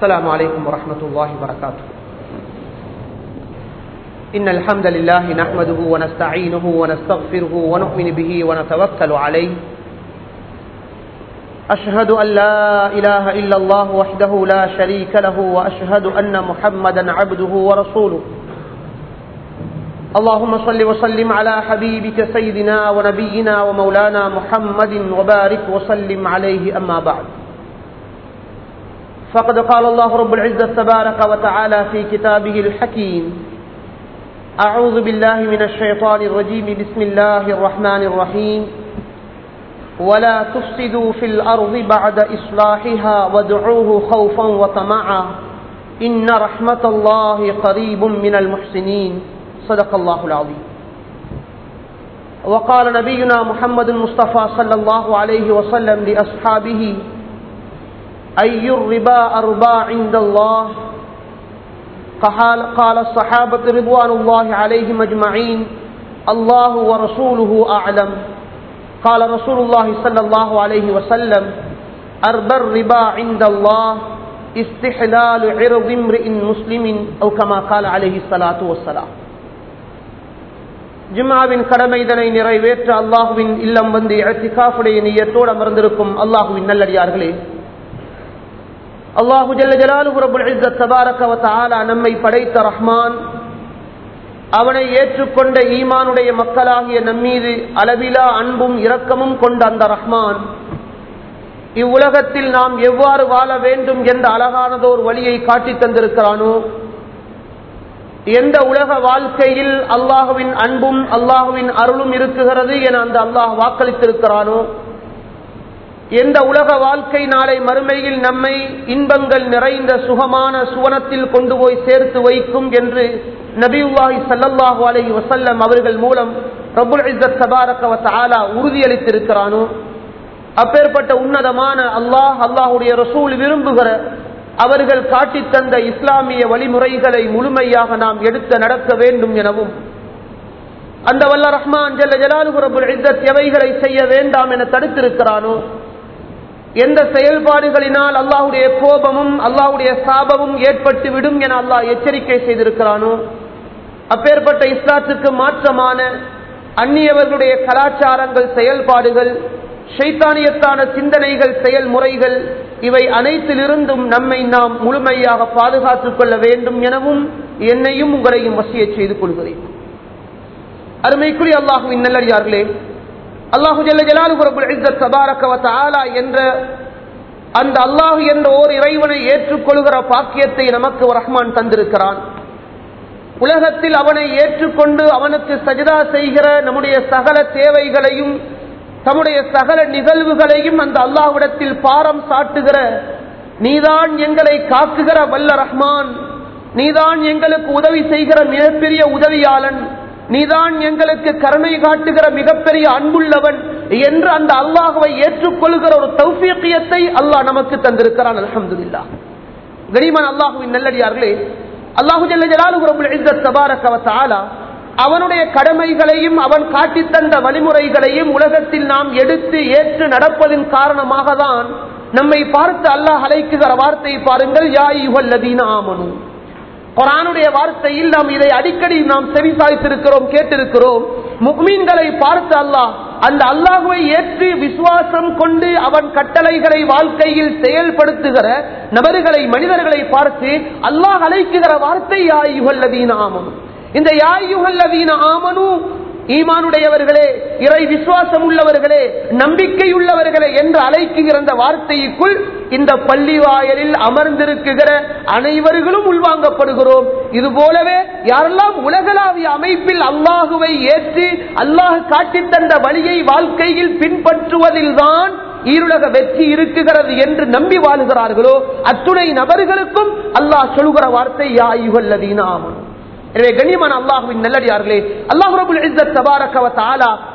السلام عليكم ورحمة الله وبركاته إن الحمد لله نحمده ونستعينه ونستغفره ونؤمن به ونتوكل عليه أشهد أن لا إله إلا الله وحده لا شريك له وأشهد أن محمدا عبده ورسوله اللهم صل وسلم على حبيبك سيدنا ونبينا ومولانا محمد وبارك وسلم عليه أما بعد فقد قال الله رب العزة تبارك وتعالى في كتابه الحكيم أعوذ بالله من الشيطان الرجيم بسم الله الرحمن الرحيم ولا تفسدوا في الأرض بعد إصلاحها وادعوه خوفا وطمعا إن رحمة الله قريب من المحسنين صدق الله العظيم وقال نبينا محمد المصطفى صلى الله عليه وسلم لأصحابه أي الربا أربا عند الله قال, قال الصحابة رضوان الله عليهم أجمعين الله ورسوله أعلم قال رسول الله صلى الله عليه وسلم أربى الربا عند الله استحلال عرض امرئ مسلم أو كما قال عليه الصلاة والسلام ஜும்மாவின் கடமை இதனை நிறைவேற்ற அல்லாஹுவின் இல்லம் வந்து இழத்திகாஃபுடைய நீயத்தோடு அமர்ந்திருக்கும் அல்லாஹுவின் நல்லடியார்களே அல்லாஹு ஜல்ல ஜலாலு ரபுல் இஸ்ஸத் தபாரக வ தஆலா நம்மை படைத்த ரஹ்மான் அவனை ஏற்றுக்கொண்ட ஈமானுடைய மக்களாகிய நம்மீது அளவிலா அன்பும் இரக்கமும் கொண்ட அந்த ரஹ்மான் இவ்வுலகத்தில் நாம் எவ்வாறு வாழ வேண்டும் என்ற அழகானதோர் வழியை காட்டித் தந்திருக்கிறானோ எந்த உலக வாழ்க்கையில் அல்லாஹுவின் அன்பும் அல்லாஹுவின் அருளும் இருக்குகிறது என அந்த அல்லாஹ் வாக்களித்திருக்கிறானோ எந்த உலக வாழ்க்கை நாளை மறுமையில் நம்மை இன்பங்கள் நிறைந்த சுகமான சுவனத்தில் கொண்டு போய் சேர்த்து வைக்கும் என்று நபியுல்லாஹி சல்லல்லாஹு அலஹி வசல்லம் அவர்கள் மூலம் ரபுல் இசத் சபாரக ஆலா உறுதியளித்திருக்கிறானோ அப்பேற்பட்ட உன்னதமான அல்லாஹ் அல்லாஹுடைய ரசூல் விரும்புகிற அவர்கள் காட்டித் தந்த இஸ்லாமிய வழிமுறைகளை முழுமையாக நாம் எடுத்து நடக்க வேண்டும் எனவும் அந்த வல்ல ரஹ்மான் ஜல்ல ஜலாலுபுரபுல் இஸ்ஸத் எவைகளை செய்ய வேண்டாம் என தடுத்திருக்கிறானோ எந்த செயல்பாடுகளினால் அல்லாஹுடைய கோபமும் அல்லாஹுடைய சாபமும் ஏற்பட்டு விடும் என அல்லாஹ் எச்சரிக்கை செய்திருக்கிறானோ அப்பேற்பட்ட இஸ்லாத்துக்கு மாற்றமான அந்நியவர்களுடைய கலாச்சாரங்கள் செயல்பாடுகள் ஷைத்தானியத்தான சிந்தனைகள் செயல்முறைகள் இவை அனைத்திலிருந்தும் நம்மை நாம் முழுமையாக பாதுகாத்துக் கொள்ள வேண்டும் எனவும் என்னையும் உங்களையும் வசிய செய்து கொள்கிறேன் அருமைக்குரிய அல்லாஹுவின் நல்லடியார்களே அல்லாஹு ஜல்ல ஜலாலுபுரபுல் என்ற அந்த அல்லாஹு என்ற ஓர் இறைவனை ஏற்றுக்கொள்கிற பாக்கியத்தை நமக்கு ரஹ்மான் தந்திருக்கிறான் உலகத்தில் அவனை ஏற்றுக்கொண்டு அவனுக்கு சஜிதா செய்கிற நம்முடைய சகல தேவைகளையும் தம்முடைய சகல நிகழ்வுகளையும் அந்த அல்லாஹ்விடத்தில் பாரம் சாட்டுகிற நீதான் எங்களை காக்குகிற வல்ல ரஹ்மான் நீதான் எங்களுக்கு உதவி செய்கிற மிகப்பெரிய உதவியாளன் நீதான் எங்களுக்கு கருணை காட்டுகிற மிகப்பெரிய அன்புள்ளவன் என்று அந்த அல்லாஹுவை ஏற்றுக்கொள்கிற ஒரு தௌசியத்தை அல்லாஹ் நமக்கு தந்திருக்கிறான் அலமதுல்லா கனிமான் அல்லாஹுவின் நல்லடியார்களே அல்லாஹு ஜல்ல ஜலாலு அவனுடைய கடமைகளையும் அவன் காட்டித் தந்த வழிமுறைகளையும் உலகத்தில் நாம் எடுத்து ஏற்று நடப்பதின் காரணமாக தான் நம்மை பார்த்து அல்லாஹ் அழைக்குகிற வார்த்தையை பாருங்கள் யாயுகல்லதீன ஆமனு குரானுடைய வார்த்தையில் நாம் இதை அடிக்கடி நாம் செவிசாய்த்திருக்கிறோம் கேட்டிருக்கிறோம் முக்மீன்களை பார்த்து அல்லாஹ் அந்த அல்லாஹுவை ஏற்று விசுவாசம் கொண்டு அவன் கட்டளைகளை வாழ்க்கையில் செயல்படுத்துகிற நபர்களை மனிதர்களை பார்த்து அல்லாஹ் அழைக்குகிற வார்த்தை யாயுகல்லதீன ஆமனு இந்த யாயுகல்லதீன ஆமனு ஈமானுடையவர்களே இறை விசுவாசம் உள்ளவர்களே நம்பிக்கை உள்ளவர்களே என்று அழைக்குகிற அந்த வார்த்தைக்குள் இந்த பள்ளி வாயலில் அமர்ந்திருக்குகிற அனைவர்களும் உள்வாங்கப்படுகிறோம் இது போலவே யாரெல்லாம் உலகளாவிய அமைப்பில் அல்லாஹுவை ஏற்று அல்லாஹ் காட்டித் தந்த வழியை வாழ்க்கையில் பின்பற்றுவதில் தான் ஈருலக வெற்றி இருக்குகிறது என்று நம்பி வாழுகிறார்களோ அத்துணை நபர்களுக்கும் அல்லாஹ் சொல்கிற வார்த்தை யாயுகல்லதீன ஆமனும் எனவே கண்ணியமான அல்லாஹுவின் நல்லடியார்களே அல்லாஹ் ரபுல் இஸ்ஸத் தபாரக வ தஆலா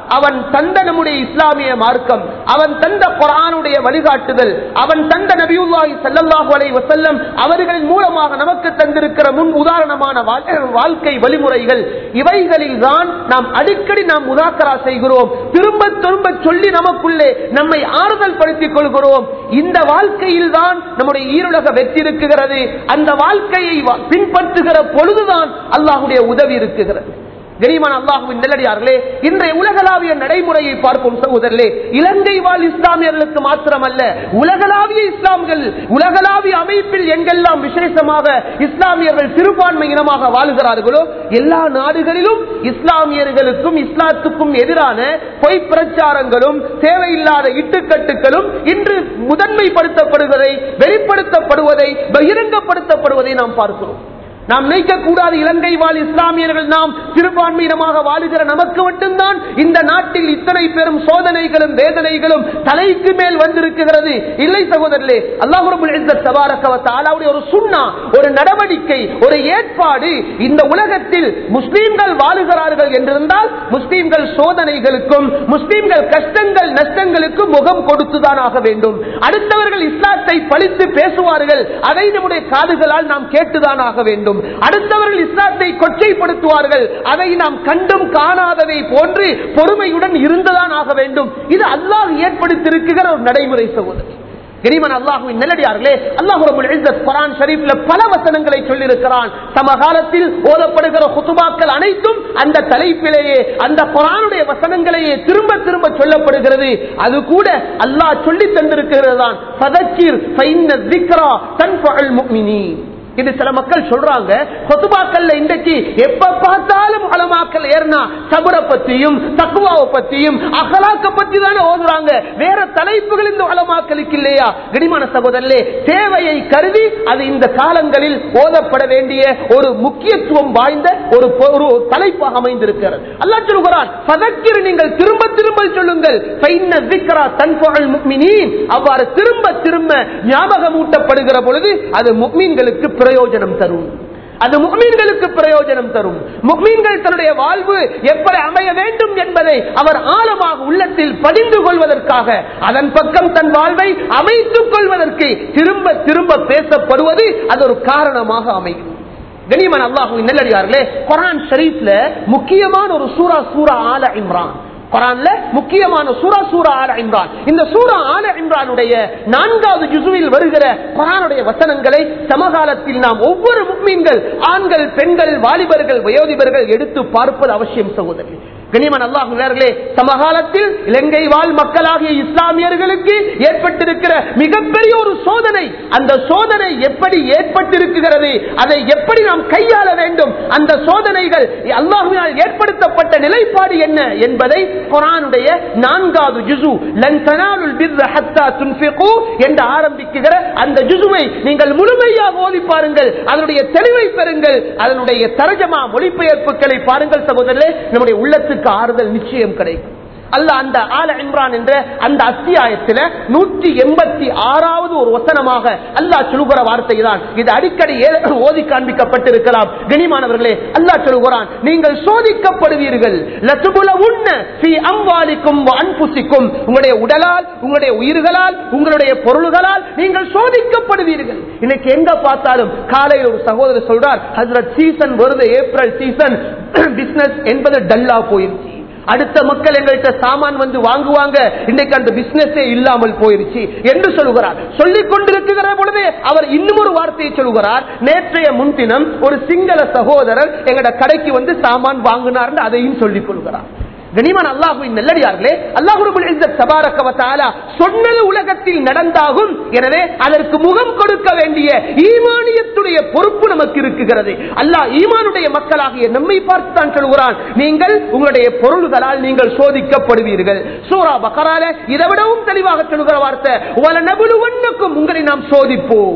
அவன் தந்த நம்முடைய இஸ்லாமிய மார்க்கம் அவன் தந்த குரானுடைய வழிகாட்டுதல் அவன் தந்த நபியுல்லாஹி ஸல்லல்லாஹு அலைஹி வஸல்லம் அவர்களின் மூலமாக நமக்கு தந்திருக்கிற முன் உதாரணமான வாழ்- வாழ்க்கை வழிமுறைகள் இவைகளில் தான் நாம் அடிக்கடி நாம் முதாக்கரா செய்கிறோம் திரும்ப திரும்ப சொல்லி நமக்குள்ளே நம்மை ஆறுதல் படுத்திக் கொள்கிறோம் இந்த வாழ்க்கையில் தான் நம்முடைய ஈருலக வெற்றி இருக்குகிறது அந்த வாழ்க்கையை வ- பின்பற்றுகிற பொழுதுதான் அல்லாஹுடைய உதவி இருக்குகிறது கனிமான அல்லாஹுவின் நெல்லடியார்களே இன்றைய உலகளாவிய நடைமுறையை பார்ப்போம் சகோதரர்களே இலங்கை வாழ் இஸ்லாமியர்களுக்கு மாத்திரமல்ல உலகளாவிய இஸ்லாம்கள் உலகளாவிய அமைப்பில் எங்கெல்லாம் விசேஷமாக இஸ்லாமியர்கள் சிறுபான்மை இனமாக வாழுகிறார்களோ எல்லா நாடுகளிலும் இஸ்லாமியர்களுக்கும் இஸ்லாத்துக்கும் எதிரான பொய் பிரச்சாரங்களும் தேவையில்லாத இட்டுக்கட்டுகளும் இன்று முதன்மைப்படுத்தப்படுவதை வெளிப்படுத்தப்படுவதை பகிரங்கப்படுத்தப்படுவதை நாம் பார்க்கிறோம் நாம் நினைக்கக்கூடாது இலங்கை வாழ் இஸ்லாமியர்கள் நாம் சிறுபான்மையினமாக வாழுகிற நமக்கு மட்டும்தான் இந்த நாட்டில் இத்தனை பெரும் சோதனைகளும் வேதனைகளும் தலைக்கு மேல் வந்திருக்கிறது இல்லை சகோதரர்களே அல்லாஹுடைய ஒரு சுண்ணா ஒரு நடவடிக்கை ஒரு ஏற்பாடு இந்த உலகத்தில் முஸ்லீம்கள் வாழுகிறார்கள் என்றிருந்தால் முஸ்லீம்கள் சோதனைகளுக்கும் முஸ்லீம்கள் கஷ்டங்கள் நஷ்டங்களுக்கும் முகம் கொடுத்துதான் ஆக வேண்டும் அடுத்தவர்கள் இஸ்லாத்தை பழித்து பேசுவார்கள் அதை நம்முடைய காதுகளால் நாம் கேட்டுதான் ஆக வேண்டும் அடுத்தவர்கள் இஸ்லாத்தை கொச்சைப்படுத்துவார்கள் அதை நாம் கண்டும் காணாததை போன்று பொறுமையுடன் இருந்துதான் ஆக வேண்டும் இது அல்லாஹ் ஏற்படுத்தியிருக்கிற ஒரு நடைமுறை சகோதரி கரிமன் அல்லாஹுவின் நல்லடியார்களே அல்லாஹு ரபுல் இஸ்ஸத் குர்ஆன் ஷரீஃப்ல பல வசனங்களை சொல்லியிருக்கிறான் சமகாலத்தில் ஓதப்படுகிற குத்துபாக்கள் அனைத்தும் அந்த தலைப்பிலேயே அந்த குர்ஆனுடைய வசனங்களையே திரும்ப திரும்ப சொல்லப்படுகிறது அது கூட அல்லாஹ் சொல்லி தந்திருக்கிறது தான் ஃபதக்கிர் ஃபைன்ன ذிக்ரா தன்ஃபுல் முஃமினீன் இது சில மக்கள் சொல்றாங்க கொத்துபாக்கல்ல இன்றைக்கு எப்ப பார்த்தாலும் அலமாக்கல் ஏறினா சபுர பத்தியும் தக்குவாவை பத்தியும் அகலாக்க பத்தி தானே ஓதுறாங்க வேற தலைப்புகள் இந்த அலமாக்களுக்கு இல்லையா கனிமான சகோதரே தேவையை கருதி அது இந்த காலங்களில் ஓதப்பட வேண்டிய ஒரு முக்கியத்துவம் வாய்ந்த ஒரு பொ- ஒரு தலைப்பாக அமைந்திருக்கிறது அல்லாஹ் சொல்கிறான் "ஃபதக்கிர் நீங்கள் திரும்ப திரும்ப சொல்லுங்கள் ஃபைன்ன ذِكْرَى تَنْفَعُ الْمُؤْمِنِينَ." அவ்வாறு திரும்ப திரும்ப ஞாபகமூட்டப்படுகிற பொழுது அது முக்மீன்களுக்கு பிரயோஜனம் தரும் அது முக்மீன்களுக்கு பிரயோஜனம் தரும் முக்மீன்கள் தன்னுடைய வாழ்வு எப்படி அமைய வேண்டும் என்பதை அவர் ஆழமாக உள்ளத்தில் பதிந்து கொள்வதற்காக அதன் பக்கம் தன் வாழ்வை அமைத்துக் கொள்வதற்கு திரும்ப திரும்ப பேசப்படுவது அது ஒரு காரணமாக அமையும் கனிமன் அல்லாஹு நல்லடியார்களே குரான் ஷரீஃப்ல முக்கியமான ஒரு சூரா சூரா ஆல இம்ரான் குரான்ல முக்கியமான சூரா சூரா ஆல இம்ரான் இந்த சூரா ஆல இம்ரானுடைய நான்காவது ஜுசுவில் வருகிற குரானுடைய வசனங்களை சமகாலத்தில் நாம் ஒவ்வொரு முக்மீன்கள் ஆண்கள் பெண்கள் வாலிபர்கள் வயோதிபர்கள் எடுத்து பார்ப்பது அவசியம் சகோதரி கனிமன் அல்லாஹே சமகாலத்தில் இலங்கை வாழ் மக்களாகிய இஸ்லாமியர்களுக்கு ஏற்பட்டிருக்கிற மிகப்பெரிய ஒரு சோதனை அந்த சோதனை எப்படி ஏற்பட்டிருக்கிறது அதை எப்படி நாம் கையாள வேண்டும் அந்த சோதனைகள் அல்லாஹுவினால் ஏற்படுத்தப்பட்ட நிலைப்பாடு என்ன என்பதை குரானுடைய நான்காவது ஜுசு லன் தனாலுல் பிர்ர ஹத்தா துன்ஃபிகு என்று ஆரம்பிக்குகிற அந்த ஜுசுவை நீங்கள் முழுமையாக ஓதி பாருங்கள் அதனுடைய தெளிவை பெறுங்கள் அதனுடைய தரஜமா மொழிபெயர்ப்புகளை பாருங்கள் சகோதரர்களே நம்முடைய உள்ளத்துக்கு ஆறுதல் நிச்சயம் கிடைக்கும் அல்ல அந்த ஆல இம்ரான் என்ற அந்த அத்தியாயத்தில் நூற்றி எண்பத்தி ஆறாவது ஒரு வசனமாக அல்லாஹ் சொல்லுகிற வார்த்தை தான் இது அடிக்கடி ஏ- ஓதி காண்பிக்கப்பட்டிருக்கலாம் கனிமானவர்களே அல்லாஹ் சொல்லுகிறான் நீங்கள் சோதிக்கப்படுவீர்கள் லத்துபுல உண்ண ஃபீ அம்வாலிக்கும் வ அன்புசிக்கும் உங்களுடைய உடலால் உங்களுடைய உயிர்களால் உங்களுடைய பொருள்களால் நீங்கள் சோதிக்கப்படுவீர்கள் இன்னைக்கு எங்க பார்த்தாலும் காலையில் ஒரு சகோதரர் சொல்றார் ஹசரத் சீசன் வருது ஏப்ரல் சீசன் பிசினஸ் என்பது டல்லா போயிருச்சு அடுத்த மக்கள் எங்கள்கிட்ட சாமான் வந்து வாங்குவாங்க இன்னைக்கு அந்த பிசினஸே இல்லாமல் போயிருச்சு என்று சொல்லுகிறார் சொல்லிக் கொண்டிருக்கிற பொழுதே அவர் இன்னும் ஒரு வார்த்தையை சொல்லுகிறார் நேற்றைய முன்தினம் ஒரு சிங்கள சகோதரர் எங்கட கடைக்கு வந்து சாமான் வாங்கினார் அதையும் சொல்லிக் கொள்கிறார் கனிமன் அல்லாஹுவின் நல்லடியார்களே அல்லாஹு சொன்னது உலகத்தில் நடந்தாகும் எனவே அதற்கு முகம் கொடுக்க வேண்டிய ஈமானியத்துடைய பொறுப்பு நமக்கு இருக்குகிறது அல்லாஹ் ஈமானுடைய மக்களாகிய நம்மை பார்த்து தான் சொல்கிறான் நீங்கள் உங்களுடைய பொருள்களால் நீங்கள் சோதிக்கப்படுவீர்கள் சூரா பக்கரால இதை விடவும் தெளிவாக சொல்கிற வார்த்தை "வலனபுலுவன்னக்கும்" உங்களை நாம் சோதிப்போம்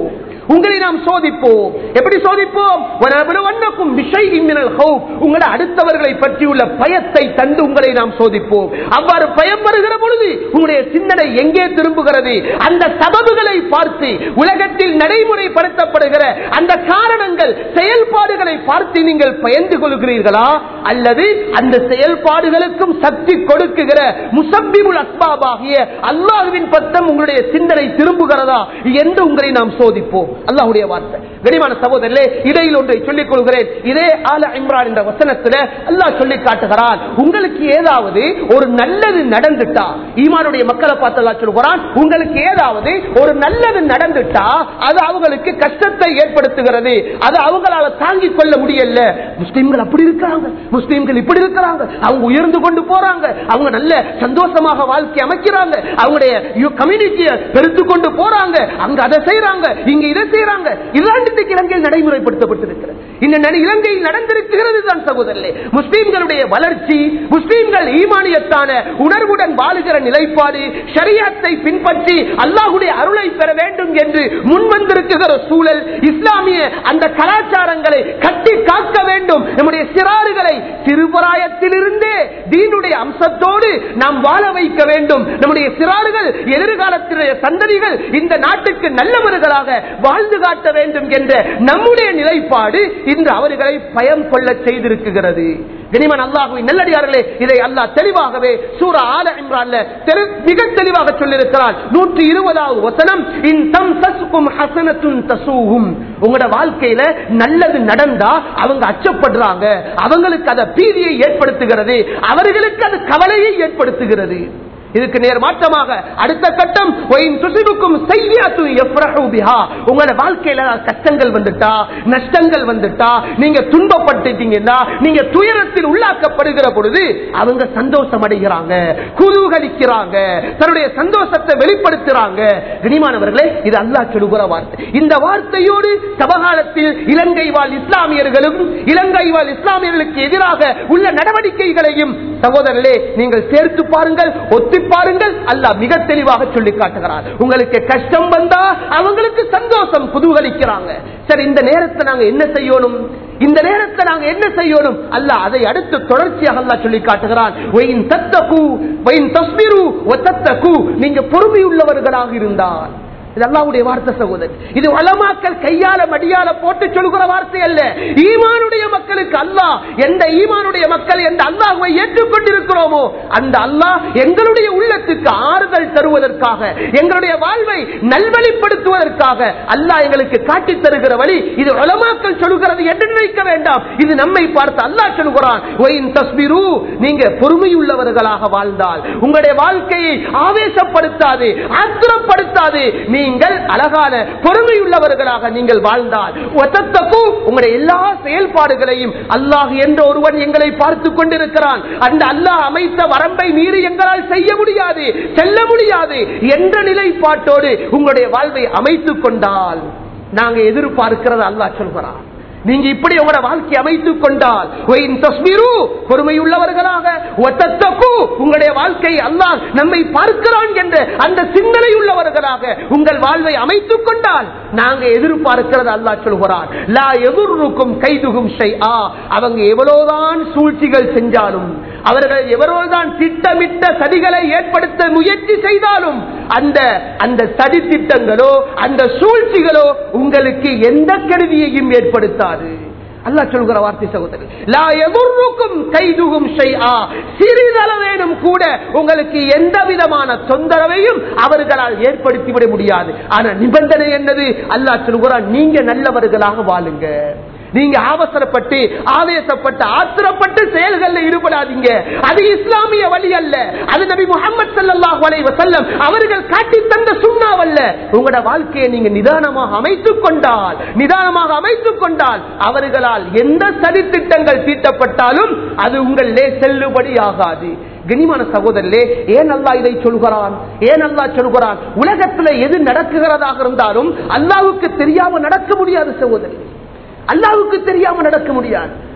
உங்களை நாம் சோதிப்போம் எப்படி சோதிப்போம் வனபலுவன்னக்கும் பிஷைஇன் மினல் ஹௌஃப். உங்களை அடுத்தவர்களை பற்றியுள்ள பயத்தை தந்து உங்களை நாம் சோதிப்போம் அவ்வாறு பயம் வருகிற பொழுது உங்களுடைய சிந்தனை எங்கே திரும்புகிறது அந்த சபபுகளை பார்த்து உலகத்தில் நடைமுறைப்படுத்தப்படுகிற அந்த காரணங்கள் செயல்பாடுகளை பார்த்து நீங்கள் பயந்து கொள்கிறீர்களா அல்லது அந்த செயல்பாடுகளுக்கும் சக்தி கொடுக்குகிற முசப்பிபுல் அஸ்பாபாகிய அல்லாஹுவின் பக்கம் உங்களுடைய சிந்தனை திரும்புகிறதா என்று உங்களை நாம் சோதிப்போம் அல்லாஹுடைய வார்த்தை கனிமான சகோதரர்களே இடையில் ஒன்றை சொல்லிக் கொள்கிறேன் இதே ஆல இம்ரான் என்ற வசனத்துல அல்லாஹ் சொல்லி காட்டுகிறான் உங்களுக்கு ஏதாவது ஒரு நல்லது நடந்துட்டா ஈமானுடைய மக்களை பார்த்து அல்லாஹ் சொல்கிறான் உங்களுக்கு ஏதாவது ஒரு நல்லது நடந்துட்டா அது அவங்களுக்கு கஷ்டத்தை ஏற்படுத்துகிறது அது அவங்களால தாங்கிக் கொள்ள முடியல முஸ்லிம்கள் அப்படி இருக்கிறாங்க முஸ்லிம்கள் இப்படி இருக்கிறாங்க அவங்க உயர்ந்து கொண்டு போறாங்க அவங்க நல்ல சந்தோஷமாக வாழ்க்கை அமைக்கிறாங்க அவங்களுடைய கம்யூனிட்டியை பெருத்து கொண்டு போறாங்க அங்க அதை செய்யறாங்க இங்க இதை செய்யறாங்க இல்லாண்டுக்கு இலங்கையில் நடைமுறைப்படுத்தப்பட்டிருக்கிறது இந்த நட- இலங்கையில் நடந்திருக்கிறது தான் சகோதரர்களே முஸ்லிம்களுடைய வளர்ச்சி முஸ்லிம்கள் ஈமானியத்தான உணர்வுடன் வாழுகிற நிலைப்பாடு ஷரியத்தை பின்பற்றி அல்லாஹுடைய அருளை பெற வேண்டும் என்று முன்வந்திருக்கிற சூழல் இஸ்லாமிய அந்த கலாச்சாரங்களை கட்டி காக்க வேண்டும் நம்முடைய சிறாறுகளை சிறுபராயத்திலிருந்தே தீனுடைய அம்சத்தோடு நாம் வாழ வைக்க வேண்டும் நம்முடைய சிறார்கள் எதிர்காலத்தினுடைய சந்ததிகள் இந்த நாட்டுக்கு நல்லவர்களாக வாழ்ந்து காட்ட வேண்டும் என்ற நம்முடைய நிலைப்பாடு இன்று அவர்களை பயம் கொள்ள செய்திருக்கிறது கனிமன் அல்லாஹுவின் நல்லடியார்களே இதை அல்லாஹ் தெளிவாகவே சூரா ஆல இம்ரான்ல தெரி- மிக தெளிவாக சொல்லியிருக்கிறார் நூற்றி இருபதாவது வசனம் இன் தம் தஸ்கும் ஹசனத்துன் தசூஹும் உங்களோட வாழ்க்கையில நல்லது நடந்தா அவங்க அச்சப்படுறாங்க அவங்களுக்கு அத பீதியை ஏற்படுத்துகிறது அவர்களுக்கு அது கவலையை ஏற்படுத்துகிறது இதுக்கு நேர் மாற்றமாக அடுத்த கட்டம் ஒயின் துசிபுக்கும் செய்யாத்து எஃப்ரஹு பிஹா. உங்களோட வாழ்க்கையில கஷ்டங்கள் வந்துட்டா நஷ்டங்கள் வந்துட்டா நீங்க துன்பப்பட்டுட்டீங்கன்னா நீங்க துயரத்தில் உள்ளாக்கப்படுகிற பொழுது அவங்க சந்தோஷம் அடைகிறாங்க குதூகலிக்கிறாங்க தன்னுடைய சந்தோஷத்தை வெளிப்படுத்துறாங்க கனிமானவர்களே இது அல்லாஹ் சொல்லுகிற வார்த்தை இந்த வார்த்தையோடு சமகாலத்தில் இலங்கை வாழ் இஸ்லாமியர்களும் இலங்கை வாழ் இஸ்லாமியர்களுக்கு எதிராக உள்ள நடவடிக்கைகளையும் சகோதரர்களே நீங்கள் சேர்த்து பாருங்கள் ஒத்தி பாருங்கள் அல்லாஹ் மிக தெளிவாக சொல்லி காட்டுகிறார் உங்களுக்கு கஷ்டம் வந்தா அவங்களுக்கு சந்தோஷம் குதூகலிக்கிறாங்க சரி இந்த நேரத்தை நாங்க என்ன செய்யணும் இந்த நேரத்தை நாங்க என்ன செய்யணும் அல்லாஹ் அதை அடுத்து தொடர்ச்சியாக அல்லாஹ் சொல்லி காட்டுகிறான் "வயின் தத்தகு, வயின் தஸ்பிரு, வத்தத்தகு." நீங்க பொறுமை உள்ளவர்களாக இருந்தால் இது அல்லாவுடைய வார்த்தை சகோதரி இது வளமாக்கல் கையால மடியால போட்டு சொல்கிற வார்த்தை அல்ல ஈமானுடைய மக்களுக்கு அல்லாஹ் எந்த ஈமானுடைய மக்கள் எந்த அல்லாஹுவை ஏற்றுக்கொண்டிருக்கிறோமோ அந்த அல்லாஹ் எங்களுடைய உள்ளத்துக்கு ஆறுதல் தருவதற்காக எங்களுடைய வாழ்வை நல்வழிப்படுத்துவதற்காக அல்லாஹ் எங்களுக்கு காட்டித் தருகிற வழி இது வளமாக்கல் சொல்கிறது என்று நினைக்க வேண்டாம் இது நம்மை பார்த்து அல்லாஹ் சொல்கிறான் "ஒயின் தஸ்பிரு", நீங்க பொறுமையுள்ளவர்களாக வாழ்ந்தால் உங்களுடைய வாழ்க்கையை ஆவேசப்படுத்தாது ஆத்திரப்படுத்தாது நீங்கள் அழகான பொறுமையுள்ளவர்களாக நீங்கள் வாழ்ந்தால் ஒத்தத்தப்பு உங்களுடைய எல்லா செயல்பாடுகளையும் அல்லாஹ் என்ற ஒருவன் எங்களை பார்த்து கொண்டிருக்கிறான் அந்த அல்லாஹ் அமைத்த வரம்பை மீறி எங்களால் செய்ய முடியாது செல்ல முடியாது என்ற நிலைப்பாட்டோடு உங்களுடைய வாழ்வை அமைத்துக் கொண்டால் நாங்க எதிர்பார்க்கிறது அல்லாஹ் சொல்கிறான் நீங்க இப்படி உங்களோட வாழ்க்கை அமைத்துக் கொண்டால் ஒயின் தஸ்மிரு, பொறுமையுள்ளவர்களாக ஒத்தத்தக்கு, உங்களுடைய வாழ்க்கை அல்லாஹ் நம்மை பார்க்கிறான் என்ற அந்த சிந்தனை உள்ளவர்களாக உங்கள் வாழ்வை அமைத்துக் கொண்டால் நாங்க எதிர்பார்க்கிறது அல்லாஹ் சொல்கிறான் லா எதிர்க்கும் கைதுகும் ஷைஆ. அவங்க எவ்வளவுதான் சூழ்ச்சிகள் செஞ்சாலும் அவர்கள் எவ்வளவுதான் திட்டமிட்ட சதிகளை ஏற்படுத்த முயற்சி செய்தாலும் அந்த அந்த சதி திட்டங்களோ அந்த சூழ்ச்சிகளோ உங்களுக்கு எந்த கருவியையும் ஏற்படுத்தாது அல்லாஹ் சொல்கிற வார்த்தை சகோதரி லா எதுருக்கும் கைதுகும் ஷைஆ சிறிதளவேனும் கூட உங்களுக்கு எந்த விதமான தொந்தரவையும் அவர்களால் ஏற்படுத்திவிட முடியாது ஆனா நிபந்தனை என்னது அல்லாஹ் சொல்கிறான் நீங்க நல்லவர்களாக வாழுங்க நீங்க அவசரப்பட்டு ஆவேசப்பட்டு ஆத்திரப்பட்டு செயல்களில் ஈடுபடாதீங்க அது இஸ்லாமிய வழி அல்ல அது நபி முகமது ஸல்லல்லாஹு அலைஹி வஸல்லம் அவர்கள் காட்டி தந்த சுண்ணாவல்ல உங்களோட வாழ்க்கையை நீங்க நிதானமாக அமைத்துக் கொண்டால் நிதானமாக அமைத்துக் கொண்டால் அவர்களால் எந்த சதித்திட்டங்கள் தீட்டப்பட்டாலும் அது உங்களிலே செல்லுபடி ஆகாது கனிமான சகோதரர்களே ஏன் அல்லாஹ் இதை சொல்கிறான் ஏன் அல்லாஹ் சொல்கிறான் உலகத்துல எது நடக்குகிறதாக இருந்தாலும் அல்லாஹ்வுக்கு தெரியாம நடக்க முடியாது சகோதரி அல்லாவுக்கு தெரியாம நடக்க முடியாது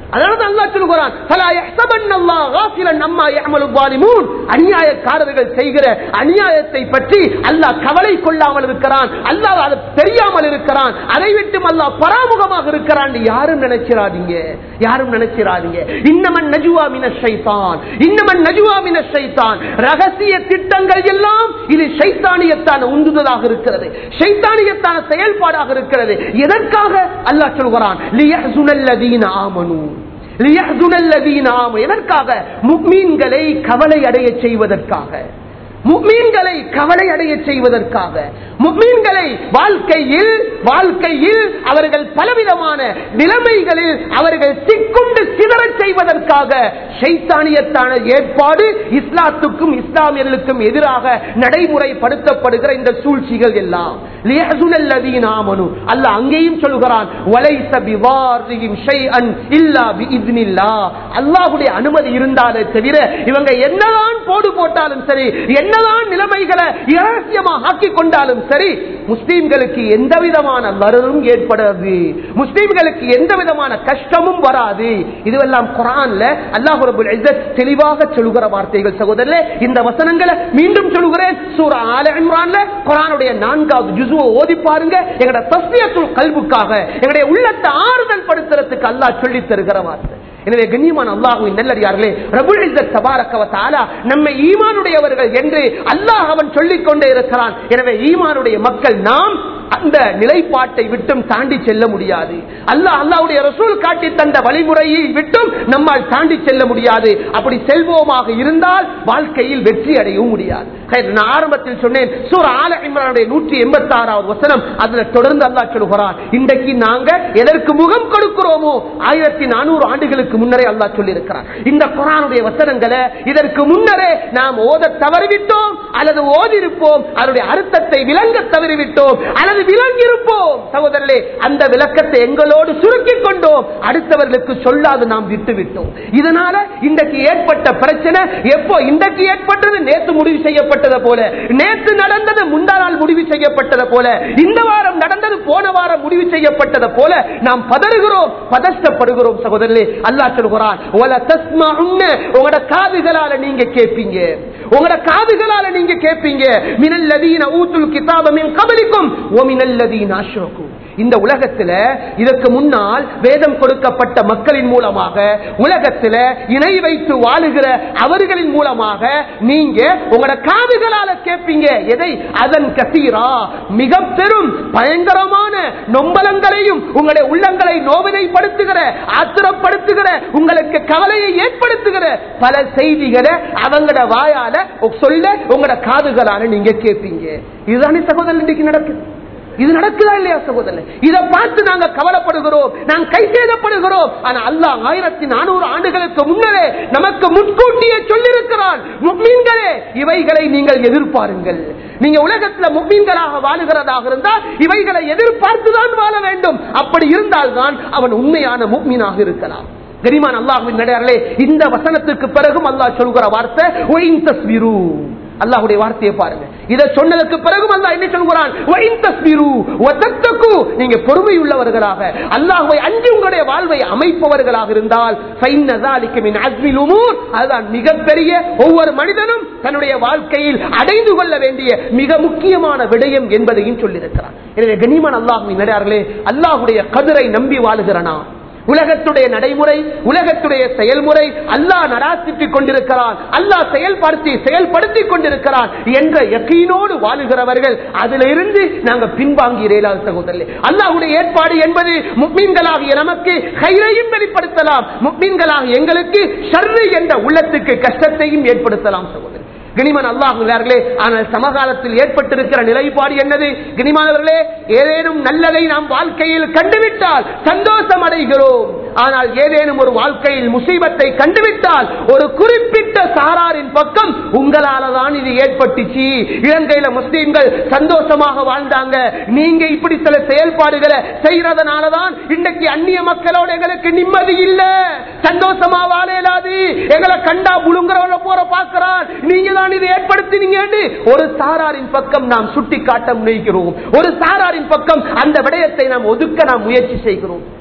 அதனால அல்லாஹ் சொல்கிறான் "ஃபலா யஹ்சபன்னல்லாஹ் காஃபிலன் அம்மா யஅமலு ஸாலிமூன்." அநியாயக்காரர்கள் செய்கிற அநியாயத்தை பற்றி அல்லாஹ் கவலை கொள்ளாமல் இருக்கிறான் அல்லாஹ் அது தெரியாமல் இருக்கிறான் அதை விட்டு அல்லாஹ் பராமுகமாக இருக்கிறான் யாரும் நினைச்சிராதீங்க யாரும் நினைச்சிராதீங்க இன்னமன் நஜுவா மின ஷைத்தான் இன்னமன் நஜுவா மின ஷைத்தான் ரகசிய திட்டங்கள் எல்லாம் இது ஷைத்தானியத்தான உந்துதலாக இருக்கிறது ஷைத்தானியத்தான செயல்பாடாக இருக்கிறது எதற்காக அல்லாஹ் சொல்கிறான் லியஹ்சுனல்லதீன ஆமனு லியஹ்சுனல்லதீன ஆமனு எதற்காக முக்மீன்களை கவலை அடைய செய்வதற்காக முக்மீன்களை கவலை அடைய செய்வதற்காக முக்மீன்களை வாழ்க்கையில் வாழ்க்கையில் அவர்கள் பலவிதமான நிலைமைகளில் அவர்கள் சிக்குண்டு சிதறச் செய்வதற்காக ஷைத்தானியத்தான ஏற்பாடு இஸ்லாத்துக்கும் இஸ்லாமியர்களுக்கும் எதிராக நடைமுறைப்படுத்தப்படுகிற இந்த சூழ்ச்சிகள் எல்லாம் லியஹ்சுனல்லதீன ஆமனு அல்லாஹ் அங்கேயும் சொல்கிறான் வலைஸ பிவாரிஹிம் ஷைஅன் இல்லா பிஇذنில்லாஹ் அல்லாஹ்வுடைய அனுமதி இருந்தாலே தவிர இவங்க என்னதான் போடு போட்டாலும் சரி என்னதான் நிலைமைகளை இரகசியமாக ஆக்கி கொண்டாலும் சரி முஸ்லீம்களுக்கு எந்த விதமான வரரும் ஏற்படாது முஸ்லீம்களுக்கு எந்த விதமான கஷ்டமும் வராது இதுவெல்லாம் குரான்ல அல்லாஹ் ரபுல் இஸ்ஸத் தெளிவாக சொல்லுகிற வார்த்தைகள் சகோதரர்களே இந்த வசனங்களை மீண்டும் சொல்லுகிறேன் சூரா ஆல இம்ரான்ல குரானுடைய நான்காவது ஜுசுவை ஓதி பாருங்க எங்கட தஸ்மியத்துல் கல்புக்காக எங்களுடைய உள்ளத்தை ஆறுதல் படுத்துறதுக்கு அல்லாஹ் சொல்லி தருகிற வார்த்தை எனவே கண்ணியமான அல்லாஹுவின் நல்லடியார்களே ரபுல் இஸ்ஸத் தபாரக வ தஆலா நம்மை ஈமானுடையவர்கள் என்று அல்லாஹ் அவன் சொல்லிக் கொண்டே இருக்கிறான் எனவே ஈமானுடைய மக்கள் நாம் அந்த நிலைப்பாட்டை விட்டும் தாண்டி செல்ல முடியாது அல்லாஹ் அல்லாஹ்வுடைய ரசூல் காட்டி தந்த வழிமுறையை விட்டும் நம்மால் தாண்டி செல்ல முடியாது அப்படி செல்வோமாக இருந்தால் வாழ்க்கையில் வெற்றி அடையவும் முடியாது ஹைர், நான் ஆரம்பத்தில் சொன்னேன் சூர ஆல இம்ரானுடைய நூற்றி எண்பத்தி ஆறாவது வசனம் அதுல தொடர்ந்து அல்லாஹ் சொல்கிறான் இன்றைக்கு நாங்க எதற்கு முகம் கொடுக்கிறோமோ ஆயிரத்தி நானூறு ஆண்டுகளுக்கு முன்னரே அல்லாஹ் சொல்லி இருக்கிறார் இந்த குரானுடைய வசனங்களை இதற்கு முன்னரே நாம் ஓத தவறிவிட்டோம் அல்லது ஓதிருப்போம் அதனுடைய அர்த்தத்தை விளங்க தவறிவிட்டோம் அல்லது விளங்கியிருப்போம் சகோதரர்களே அந்த விளக்கத்தை எங்களோடு சுருக்கிக் கொண்டோம் அடுத்தவர்களுக்கு சொல்லாது நாம் விட்டு விட்டோம் இதனால இன்றைக்கு ஏற்பட்ட பிரச்சனை எப்போ இன்றைக்கு ஏற்பட்டது நேத்து முடிவு செய்யப்பட்டது போல நேத்து நடந்தது முந்தா நாள் முடிவு செய்யப்பட்டது போல இந்த வாரம் நடந்தது போன வாரம் முடிவு செய்யப்பட்டது போல நாம் பதறுகிறோம் பதஷ்டப்படுகிறோம் சகோதரர்களே அல்லாஹ் சொல்கிறான் "வல தஸ்மஉன்ன", உங்களோட காதுகளால நீங்க கேட்பீங்க உங்களோட காதுகளால நீங்க கேட்பீங்க மினல்லதீன ஊத்துல் கிதாப மின் கபலிக்கும் வ மினல்லதீன அஷ்ரகு இந்த உலகத்துல இதற்கு முன்னால் வேதம் கொடுக்கப்பட்ட மக்களின் மூலமாக உலகத்துல இணை வைத்து வாழுகிற அவர்களின் மூலமாக நீங்க உங்களோட காதுகளால கேட்பீங்க எதை அதன் கசீரா மிக பெரும் பயங்கரமான நொம்பலங்களையும் உங்களுடைய உள்ளங்களை நோவினைப்படுத்துகிற ஆத்திரப்படுத்துகிற உங்களுக்கு கவலையை ஏற்படுத்துகிற பல செய்திகளை அவங்களோட வாயால சொல்ல உங்களோட காதுகளால நீங்க கேட்பீங்க இதுதானே சகோதரன் இன்றைக்கு நடக்குது இது நடக்குதா இல்லையா சகோதரன் இதை பார்த்து நாங்க கவலைப்படுகிறோம் நாங்க கை சேதப்படுகிறோம் ஆனா அல்லாஹ் ஆயிரத்தி நானூறு ஆண்டுகளுக்கு முன்னரே நமக்கு முன்கூட்டியே சொல்லியிருக்கிறான் முக்மீன்களே இவைகளை நீங்கள் எதிர்பாருங்கள் நீங்க உலகத்துல முக்மீன்களாக வாழுகிறதாக இருந்தால் இவைகளை எதிர்பார்த்துதான் வாழ வேண்டும் அப்படி இருந்தால்தான் அவன் உண்மையான முக்மீனாக இருக்கலாம் கரிமான் அல்லாஹுவின் நடையாளே இந்த வசனத்துக்கு பிறகும் அல்லாஹ் சொல்கிற வார்த்தை "ஒயின் தஸ்பிரு." அல்லாஹ்வுடைய வார்த்தையை பாருங்க இதை சொன்னதுக்கு பிறகும் அல்லாஹ் என்ன சொல்கிறான் "ஒயின் தஸ்பிரு வதத்தகு." நீங்க பொறுமை உள்ளவர்களாக அல்லாஹ்வை அஞ்சு உங்களுடைய வாழ்வை அமைப்பவர்களாக இருந்தால் "ஃபைன்ன ذَلِكَ مِنْ عَزْمِ الْأُمُورِ." அதுதான் மிகப்பெரிய ஒவ்வொரு மனிதனும் தன்னுடைய வாழ்க்கையில் அடைந்து கொள்ள வேண்டிய மிக முக்கியமான விடயம் என்பதையும் சொல்லியிருக்கிறார் எனவே கனிமன் அல்லாஹுவின் நடையார்களே அல்லாஹுடைய கதிரை நம்பி வாழுகிறனா உலகத்துடைய நடைமுறை உலகத்துடைய செயல்முறை அல்லாஹ் நடாத்திட்டுக் கொண்டிருக்கிறான் அல்லாஹ் செயல்படுத்தி செயல்படுத்திக் கொண்டிருக்கிறான் என்ற யக்கீனோடு வாழுகிறவர்கள் அதிலிருந்து நாங்கள் பின்வாங்கி இறையிலாத சகோதரர்களே அல்லாஹ்வுடைய ஏற்பாடு என்பது முக்மீன்களாகிய நமக்கு கைரையும் வெளிப்படுத்தலாம் முக்மீன்களாகிய எங்களுக்கு ஷர்ரு என்ற உள்ளத்துக்கு கஷ்டத்தையும் ஏற்படுத்தலாம் சகோதரர் கனிமன் அல்லாஹர்களே ஆனால் சமகாலத்தில் ஏற்பட்டிருக்கிற நிலைப்பாடு என்னது கனிமானவர்களே ஏதேனும் நல்லதை நாம் வாழ்க்கையில் கண்டுவிட்டால் சந்தோஷம் அடைகிறோம் ஆனால் ஏதேனும் ஒரு வாழ்க்கையில் முசீபத்தை கண்டுவிட்டால் ஒரு குறிப்பிட்ட சாராரின் பக்கம் உங்களால தான் இது ஏற்பட்டுச்சு இலங்கையில முஸ்லீம்கள் சந்தோஷமாக வாழ்ந்தாங்க நீங்க இப்படி சில செயல்பாடுகளை செய்யறதுனாலதான் இன்னைக்கு அந்நிய மக்களோட எங்களுக்கு நிம்மதி இல்ல சந்தோஷமா வாழ இயலாது எங்களை கண்டா புழுங்குறவன போற பாக்குறான் நீங்க தான் இதை ஏற்படுத்தினீங்க ஒரு சாராரின் பக்கம் நாம் சுட்டி காட்ட முனைகிறோம் ஒரு சாராரின் பக்கம் அந்த விடயத்தை நாம் ஒதுக்க நாம் முயற்சி செய்கிறோம்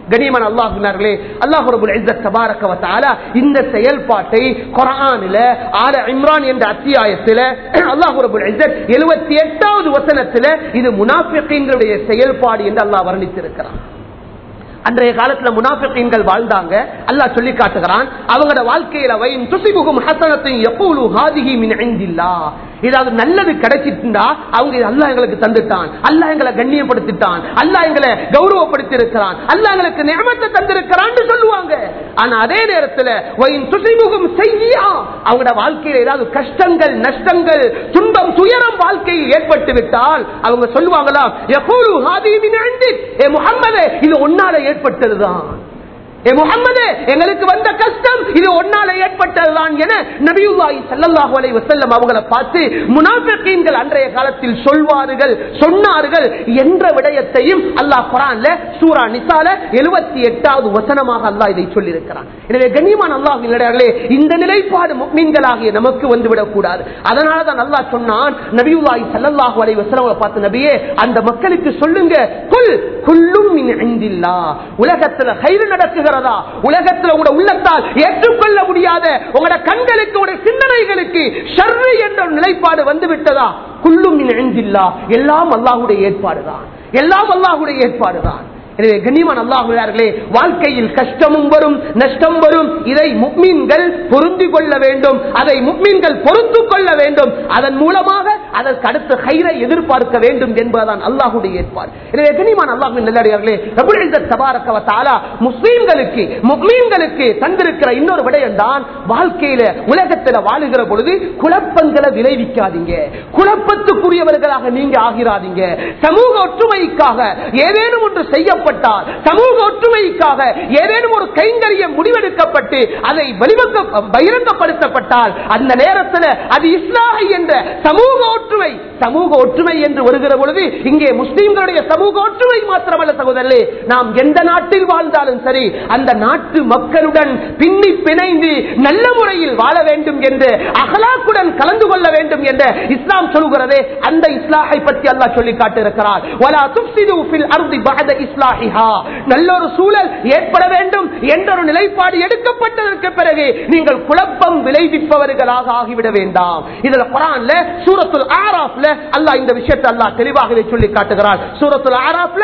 கனிமன் அல்லாஹினார்களே அல்லாஹ் ரபுல் இஸ்ஸத் தபாரக வ தஆலா இந்த செயல்பாட்டை குர்ஆனில ஆல இம்ரான் என்ற அத்தியாயத்தில் அல்லாஹ் ரபுல் இஸ்ஸத் 78வது வசனத்தில் இது முனாஃபிகீன்களுடைய செயல்பாடு என்று அல்லாஹ் வர்ணித்திருக்கிறான் அன்றைய காலத்துல முனாஃபிகீன்கள் வாழ்ந்தாங்க அல்லாஹ் சொல்லி காட்டுகிறான் அவங்களோட வாழ்க்கையில வயின் துசிபுகும் ஹசனத்தையும் எப்பூலு ஹாதிஹி மின் இந்தில்லாஹ் ஏதாவது நல்லது கிடைச்சிட்டுண்டா அவங்க இது அல்லாஹ் எங்களுக்கு தந்துட்டான் அல்லாஹ் எங்களை கண்ணியப்படுத்திட்டான் அல்லாஹ் எங்களை கௌரவப்படுத்தி இருக்கிறான் அல்லாஹ் எங்களுக்கு நியமத்தை தந்திருக்கிறான்னு சொல்லுவாங்க ஆனா அதே நேரத்துல வயின் துசிமுகம் செய்யா அவங்களோட வாழ்க்கையில ஏதாவது கஷ்டங்கள் நஷ்டங்கள் துன்பம் துயரம் வாழ்க்கையில் ஏற்பட்டு விட்டால் அவங்க சொல்லுவாங்களா எப்போது ஹாதீமின் இந்திக். ஏ முகம்மதே இது ஒன்னால ஏற்பட்டதுதான் ஏ முகம்மது எங்களுக்கு வந்த கஷ்டம் இது ஒன்னால ஏற்பட்டதுதான் என நபியுல்லாஹி ஸல்லல்லாஹு அலைஹி வஸல்லம் அவங்கள பார்த்து முனாஃபிகீன்கள் அன்றைய காலத்தில் சொல்வார்கள் சொன்னார்கள் என்ற விடயத்தையும் அல்லாஹ் குர்ஆன்ல சூரா நிசால 78வது வசனமாக அல்லாஹ் இதை சொல்லி இருக்கிறான் எனவே கண்ணியமான அல்லாஹ்வின் நிலையார்களே இந்த நிலைப்பாடு முக்மீன்களாகிய நமக்கு வந்து விடக்கூடாது அதனால தான் அல்லாஹ் சொன்னான் நபியுல்லாஹி ஸல்லல்லாஹு அலைஹி வஸல்லம் பார்த்து நபியே அந்த மக்களுக்கு சொல்லுங்க குல் குல்லும் மின் இந்தில்லாஹ் உலகத்துல கைது நடக்குகிறதா உலகத்துல உங்களோட உள்ளத்தால் ஏற்றுக்கொள்ள முடியாத உங்களோட கண்களுக்கு உங்களோட சிந்தனைகளுக்கு ஷர்ரு என்ற ஒரு நிலைப்பாடு வந்து விட்டதா குல்லும் மின் இந்தில்லாஹ் எல்லாம் அல்லாஹ்வுடைய ஏற்பாடுதான் எல்லாம் அல்லாஹ்வுடைய ஏற்பாடுதான் எனவே கண்ணியமான அல்லாஹுடையார்களே வாழ்க்கையில் கஷ்டமும் வரும் நஷ்டம் வரும் இதை முக்மீன்கள் பொருந்தி கொள்ள வேண்டும் அதை முக்மீன்கள் பொறுத்து கொள்ள வேண்டும் அதன் மூலமாக அதற்கு அடுத்த கயிறை எதிர்பார்க்க வேண்டும் என்பதுதான் அல்லாஹுடைய ஏற்பாடு எனவே கண்ணியமான அல்லாஹின் நல்லடியார்களே ரபுல் இஸ்ஸத் தபாரக வ தஆலா முஸ்லீம்களுக்கு முக்மீன்களுக்கு தந்திருக்கிற இன்னொரு விடயம் தான் வாழ்க்கையில உலகத்தில் வாழுகிற பொழுது குழப்பங்களை விளைவிக்காதீங்க குழப்பத்துக்குரியவர்களாக நீங்க ஆகிறாதீங்க சமூக ஒற்றுமைக்காக ஏதேனும் ஒன்று செய்யப்பட்டால் சமூக ஒற்றுமைக்காக ஏதேனும் ஒரு கைங்கரியம் முடிவெடுக்கப்பட்டு அதை வெளிவக்க பகிரங்கப்படுத்தப்பட்டால் அந்த நேரத்தில் அது இஸ்லாஹி என்ற சமூக ஒற்றுமை சமூக ஒற்றுமை என்று வருகிற பொழுது இங்கே முஸ்லிம்களுடைய சமூக ஒற்றுமை மாத்திரமல்ல சகோதரர்களே நாம் எந்த நாட்டில் வாழ்ந்தாலும் சரி அந்த நாட்டு மக்களுடன் பின்னி பிணைந்து நல்ல முறையில் வாழ வேண்டும் என்று அகலாக்குடன் கலந்து கொள்ள வேண்டும் என்ற இஸ்லாம் சொல்கிறதே அந்த இஸ்லாஹை பற்றி அல்லாஹ் சொல்லி காட்டியிருக்கிறார் வலா துஃப்சிது ஃபில் அர்தி பஅத இஸ்லாஹிஹா நல்ல ஒரு சூழல் ஏற்பட வேண்டும் என்ற ஒரு நிலைப்பாடு எடுக்கப்பட்டதற்கு பிறகு நீங்கள் குழப்பம் விளைவிப்பவர்களாக ஆகிவிட வேண்டாம் இதுல குரான்ல சூரத்துல் ஆராஃப்ல அல்லாஹ் இந்த விஷயத்தை அல்லாஹ் தெளிவாகவே சொல்லி காட்டுகிறார் சூரத்துல் ஆராஃப்ல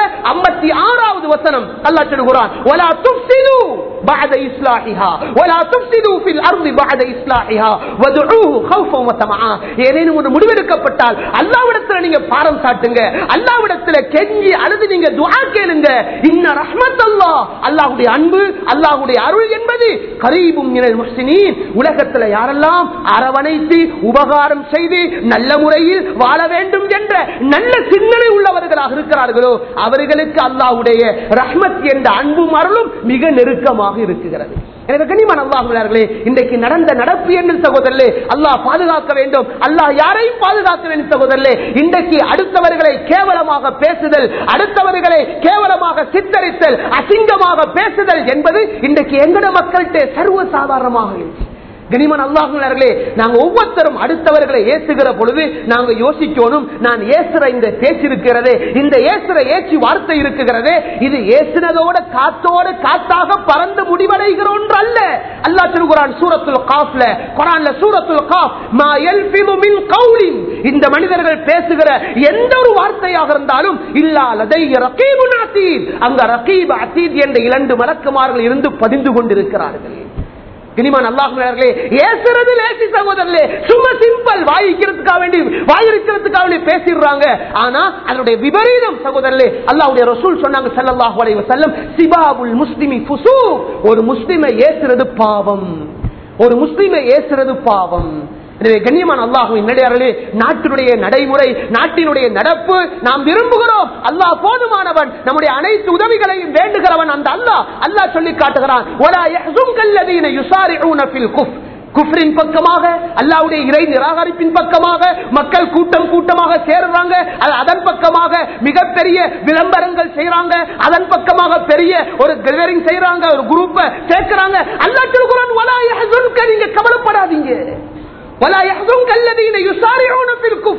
56வது வசனம் அல்லாஹ் சொல்கிறான் வலா துஃப்சிது பஅத இஸ்லாஹிஹா வலா துஃப்சிது ஃபில் அர்தி பஅத இஸ்லாஹிஹா வதுஊஹு ஹௌஃபன் வ தமஆ ஏதேனும் ஒரு முடிவெடுக்கப்பட்டால் அல்லாஹ்விடத்தில் நீங்க பாரம் சாட்டுங்க அல்லாஹ்விடத்தில் கெஞ்சி அழுது நீங்க துஆ கேளுங்க இன்ன ரஹ்மத்தல்லாஹ் அல்லாஹ்வுடைய அன்பு அல்லாஹ்வுடைய அருள் என்பது கரீபும் மினல் முஹ்சினீன் உலகத்தில் யாரெல்லாம் அரவணைத்து உபகாரம் செய்து நல்ல முறையில் வாழ வேண்டும் என்ற நல்ல சிந்தனை உள்ளவர்களாக இருக்கிறார்களோ அவர்களுக்கு அல்லாஹ்வுடைய ரஹ்மத் என்ற அன்பும் அருளும் மிக நெருக்கமாக இருக்குகிறது எனவே கனிமன் அல்லாஹர்களே இன்றைக்கு நடந்த நடப்பு என்று சகோதரர்களே அல்லாஹ் பாதுகாக்க வேண்டும் அல்லாஹ் யாரையும் பாதுகாக்க வேண்டும் சகோதரர்களே இன்றைக்கு அடுத்தவர்களை கேவலமாக பேசுதல் அடுத்தவர்களை கேவலமாக சித்தரித்தல் அசிங்கமாக பேசுதல் என்பது இன்றைக்கு எங்கட மக்கள்கிட்ட சர்வ சாதாரணமாக இருக்கு கனிமன் அல்லாஹர்களே நாங்க ஒவ்வொருத்தரும் அடுத்தவர்களை ஏசுகிற பொழுது நாங்க யோசிக்கணும் நான் ஏசுற இந்த பேச்சு இருக்கிறதே இந்த ஏசுற ஏச்சு வார்த்தை இருக்குகிறதே இது ஏசுனதோட காத்தோட காத்தாக பறந்து முடிவடைகிற ஒன்று அல்ல அல்லாஹ் சொல்கிறான் சூரத்துல் காஃப்ல குரான்ல சூரத்துல் காஃப் மா யல்ஃபிது மின் கௌலின் இந்த மனிதர்கள் பேசுகிற எந்த ஒரு வார்த்தையாக இருந்தாலும் இல்லா லதை ரகீபுன் அதீத் அங்க ரகீப் அதீத் என்ற இரண்டு மலக்குமார்கள் இருந்து பதிந்து கொண்டிருக்கிறார்கள் கினிமான் அல்லாஹர்களே ஏசுறது லேசி சகோதரர்களே சும்மா சிம்பிள் வாயிக்கிறதுக்காக வேண்டி வாயிருக்கிறதுக்காக வேண்டி பேசிடுறாங்க ஆனா அதனுடைய விபரீதம் சகோதரர்களே அல்லாஹ்வுடைய ரசூல் சொன்னாங்க ஸல்லல்லாஹு அலைஹி வஸல்லம் சிபாபுல் முஸ்லிமி ஃபுசூ ஒரு முஸ்லிமை ஏசுறது பாவம் ஒரு முஸ்லிமை ஏசுறது பாவம் எனவே கண்ணியமான அல்லாஹுவின் நடையாளர்களே நாட்டினுடைய நடைமுறை நாட்டினுடைய நடப்பு நாம் விரும்புகிறோம் அல்லாஹ் போதுமானவன் நம்முடைய அனைத்து உதவிகளையும் வேண்டுகிறவன் அந்த அல்லாஹ் அல்லாஹ் சொல்லி காட்டுகிறான் وَلَا يَحْزُنكَ الَّذِينَ يُسَارِعُونَ فِي الْكُفْرِ குஃப்ரின் பக்கமாக அல்லாவுடைய இறை நிராகரிப்பின் பக்கமாக மக்கள் கூட்டம் கூட்டமாக சேர்றாங்க அது அதன் பக்கமாக மிகப்பெரிய விளம்பரங்கள் செய்யறாங்க அதன் பக்கமாக பெரிய ஒரு கெதரிங் செய்யறாங்க ஒரு குரூப்ப சேர்க்கிறாங்க அல்லா சொல்கிறான் "வலா யஹ்சுன்க", நீங்க கவலைப்படாதீங்க "வலா யஹ்சுன்க அல்லதீன யுஸாரிஊன ஃபில் குஃப்".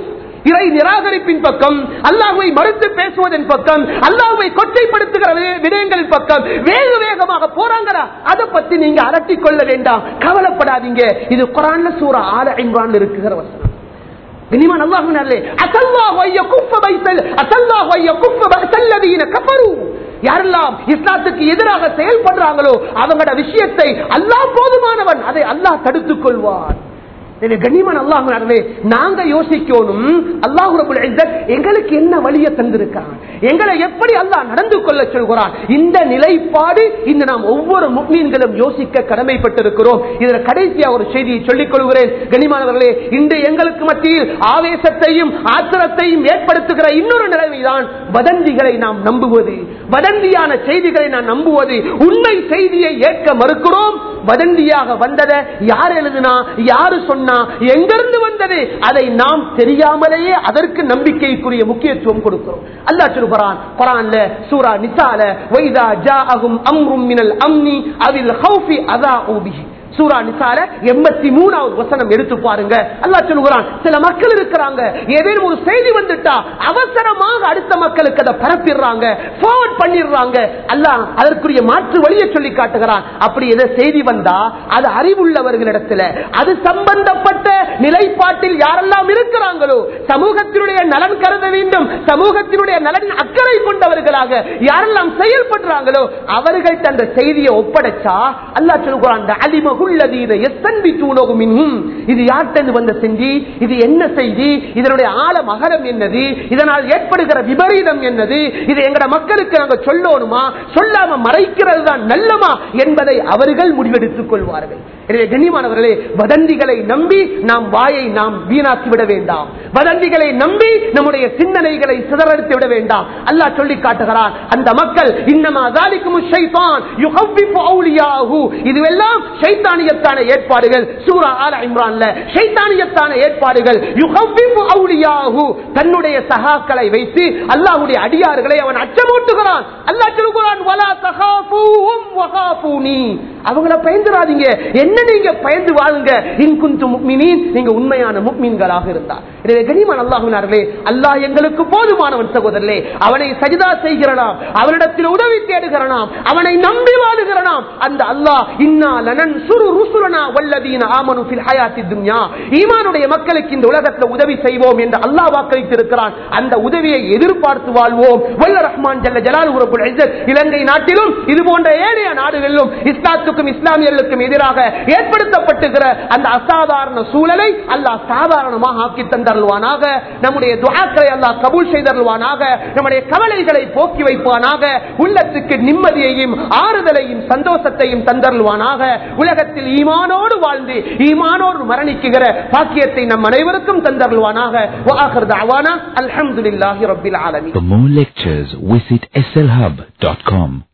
இறை நிராகரிப்பின் பக்கம் அல்லாஹ்வை மறுத்து பேசுவதன் பக்கம் அல்லாஹ்வை கொச்சைப்படுத்துகிற வி- விடயங்களின் பக்கம் வேக வேகமாக போறாங்களா அதை பத்தி நீங்க அரட்டிக் கொள்ள வேண்டாம் கவலைப்படாதீங்க இது குரான்ல சூரா ஆல இம்ரான் இருக்குகிற வசனம் கனிமான் அல்லாஹ்வினாலே அசல்லாஹு ஐய குஃப பைசல் அசல்லாஹு ஐய குஃப பைசல்லதீன கஃபரு யாரெல்லாம் இஸ்லாத்துக்கு எதிராக செயல்படுறாங்களோ அவங்களோட விஷயத்தை அல்லாஹ் போதுமானவன் அதை அல்லாஹ் தடுத்துக் கொள்வான் எனவே கண்ணியமான அல்லாஹ் நாங்க யோசிக்கணும் அல்லாஹ் ரபுல் இஸ்ஸத் எங்களுக்கு என்ன வழியை தந்திருக்கான் எங்களை எப்படி அல்லாஹ் நடந்து கொள்ள சொல்கிறான் இந்த நிலைப்பாடு இந்த நாம் ஒவ்வொரு முக்மீன்களும் யோசிக்க கடமைப்பட்டிருக்கிறோம் இதுல கடைசியா ஒரு செய்தியை சொல்லிக் கொள்கிறேன் கண்ணியமானவர்களே இன்று எங்களுக்கு மத்தியில் ஆவேசத்தையும் ஆத்திரத்தையும் ஏற்படுத்துகிற இன்னொரு நிலைமைதான் வதந்திகளை நாம் நம்புவது வதந்தியான செய்திகளை நாம் நம்புவது உண்மை செய்தியை ஏற்க மறுக்கிறோம் வதந்தியாக வந்ததை யார் எழுதுனா யாரு சொன்னா எங்கிருந்து வந்தது அதை நாம் தெரியாமலேயே அதற்கு நம்பிக்கைக்குரிய முக்கியத்துவம் கொடுக்கிறோம் அல்லாஹ் சொல்கிறான் குரான்ல சூரா நிசால வைதா ஜாஅஹும் அம்ரும் மினல் அம்னி அவில் ஹௌஃபி அதாஉ பிஹி சூரா நிசால எண்பத்தி மூணாவது வசனம் எடுத்து பாருங்க அல்லாஹ் சொல்லுகிறான் சில மக்கள் இருக்கிறாங்க ஏதேனும் ஒரு செய்தி வந்துட்டா அவசரமாக அடுத்த மக்களுக்கு அதை பரப்பிடுறாங்க forward பண்ணிடுறாங்க அல்லாஹ் அதற்குரிய மாற்று வழியை சொல்லி காட்டுகிறான் அப்படி எதை செய்தி வந்தா அது அறிவுள்ளவர்களிடத்துல அது சம்பந்தப்பட்ட நிலைப்பாட்டில் யாரெல்லாம் இருக்கிறாங்களோ சமூகத்தினுடைய நலன் கருத வேண்டும் சமூகத்தினுடைய நலன் அக்கறை கொண்டவர்களாக யாரெல்லாம் செயல்படுறாங்களோ அவர்கள்ட்ட அந்த செய்தியை ஒப்படைச்சா அல்லாஹ் சொல்கிறான் "அந்த அலிமகுல்லதீன எஸ்தன்பித்தூனகும் மின்ஹும்." இது யார்கிட்ட வந்த செய்தி இது என்ன செய்தி இதனுடைய ஆழம் அகலம் என்னது இதனால் ஏற்படுகிற விபரீதம் என்னது இது எங்கட மக்களுக்கு நாங்க சொல்லணுமா சொல்லாம மறைக்கிறது தான் நல்லமா என்பதை அவர்கள் முடிவெடுத்துக் கொள்வார்கள் எனவே கண்ணியமானவர்களே வதந்திகளை நம்பி நாம் வாயை நாம் வீணாக்கி விட வேண்டாம் வதந்திகளை நம்பி நம்முடைய சிந்தனைகளை சிதறடித்து விட வேண்டாம் அல்லாஹ் சொல்லி காட்டுகிறான் அந்த மக்கள் இன்னமா தாலிக்கும் ஷைத்தான் யுஹவ்விஃபு அவுலியாஹு இதுவெல்லாம் ஷைத்தானியத்தான ஏற்பாடுகள் சூரா ஆல இம்ரான்ல ஷைத்தானியத்தான ஏற்பாடுகள் யுஹவ்விஃபு அவுலியாஹு தன்னுடைய சகாக்களை வைத்து அல்லாஹ்வுடைய அடியார்களை அவன் அச்சமூட்டுகிறான் அல்லாஹ் சொல்கிறான் வலா தகாஃபூஹும் வகாஃபூனி அவங்கள பயந்துராதீங்க என்ன நீங்க பயந்து வாழுங்க இன்குந்து முக்மினீன் நீங்க உண்மையான முக்மீன்களாக இருந்தார் எனவே கனிமன் அல்லாஹுனார்களே அல்லாஹ் எங்களுக்கு போதுமானவன் சகோதரர்களே அவனை சஜிதா செய்கிறனாம் அவனிடத்தில் உதவி தேடுகிறனாம் அவனை நம்பி வாழுகிறனாம் அந்த அல்லாஹ் இன்னா லனன் சுரு ருசுலனா வல்லதீன ஆமனு ஃபில் ஹயாத்தி துன்யா ஈமானுடைய மக்களுக்கு இந்த உலகத்தில் உதவி செய்வோம் என்று அல்லாஹ் வாக்களித்திருக்கிறான் அந்த உதவியை எதிர்பார்த்து வாழ்வோம் வல்ல ரஹ்மான் ஜல்ல ஜலாலு ரப்புல் இஸ்ஸத் இலங்கை நாட்டிலும் இது போன்ற ஏனைய நாடுகளிலும் இஸ்லாத்துக்கும் இஸ்லாமியர்களுக்கும் எதிராக ஏற்படுத்தப்பட்டுகிற அந்த அசாதாரண சூழலை அல்லாஹ் சாதாரணமாக ஆக்கி தந்தருள்வானாக நம்முடைய துஆக்களை அல்லாஹ் கபூல் செய்தருள்வானாக நம்முடைய கவலைகளை போக்கி வைப்பானாக உள்ளத்துக்கு நிம்மதியையும் ஆறுதலையும் சந்தோஷத்தையும் தந்தருள்வானாக உலகத்தில் ஈமானோடு வாழ்ந்து ஈமானோடு மரணிக்குகிற பாக்கியத்தை நம் அனைவருக்கும் தந்தருள்வானாக وآخر دعوانا الحمد لله رب العالمين For more lectures, visit slhub.com.